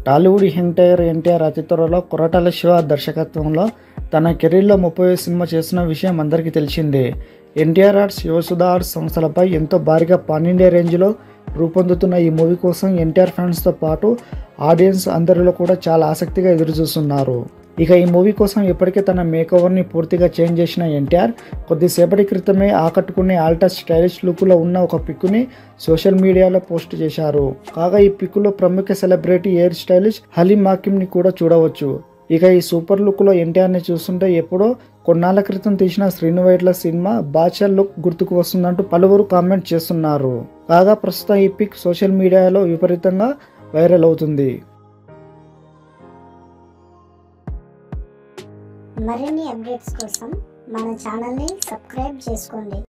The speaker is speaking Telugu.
టాలీవుడ్ యంగ్ టైగర్ ఎన్టీఆర్ అతి త్వరలో కొరటాల శివ దర్శకత్వంలో తన కెరీర్లో ముప్పై సినిమా చేసిన విషయం అందరికీ తెలిసిందే ఎన్టీఆర్ ఆర్ట్స్ యువసుధా ఆర్ట్స్ సంస్థలపై ఎంతో భారీగా పాన్ ఇండియా రేంజ్లో రూపొందుతున్న ఈ మూవీ కోసం ఎన్టీఆర్ ఫ్యాన్స్తో పాటు ఆడియన్స్ అందరిలో కూడా చాలా ఆసక్తిగా ఎదురుచూస్తున్నారు ఇక ఈ మూవీ కోసం ఇప్పటికే తన మేకోవర్ని పూర్తిగా చేంజ్ చేసిన ఎన్టీఆర్ కొద్దిసేపటి క్రితమే ఆకట్టుకునే ఆల్టా స్టైలిష్ లుక్లో ఉన్న ఒక పిక్ని సోషల్ మీడియాలో పోస్ట్ చేశారు కాగా ఈ పిక్లో ప్రముఖ సెలబ్రిటీ హెయిర్ స్టైలిష్ హలీం మాకిమ్ని కూడా చూడవచ్చు ఇక ఈ సూపర్ లుక్లో ఎన్టీఆర్ని చూస్తుంటే ఎప్పుడో కొన్నాళ్ళ క్రితం తీసిన శ్రీనువైట్ల సినిమా బాచా లుక్ గుర్తుకు వస్తుందంటూ పలువురు కామెంట్ చేస్తున్నారు కాగా ప్రస్తుతం ఈ పిక్ సోషల్ మీడియాలో విపరీతంగా వైరల్ అవుతుంది మరిన్ని అప్డేట్స్ కోసం మన ఛానల్ని సబ్స్క్రైబ్ చేసుకోండి